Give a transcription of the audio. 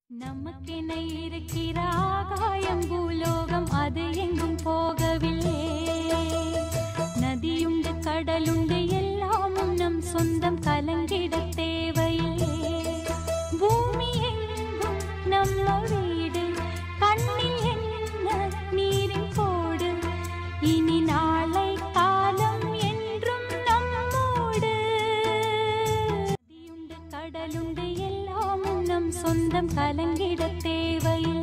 நமக்கென இருக்கிற ஆகாயம் பூலோகம் அது எங்கும் போகவில்லை நதியுண்டு கடலுண்டு எல்லாமும் நம் சொந்தம் கலங்கிட தேவையில்லை பூமி எங்கும் நம்ம வீடு கண்ணில் என்ன நீரின் கோடு இனி நாளை காலம் என்றும் நம்மோடு நதியுண்டு கடலுண்டு எல்லாமும் நம் சொந்தம் கலங்கிட தேவையில்லை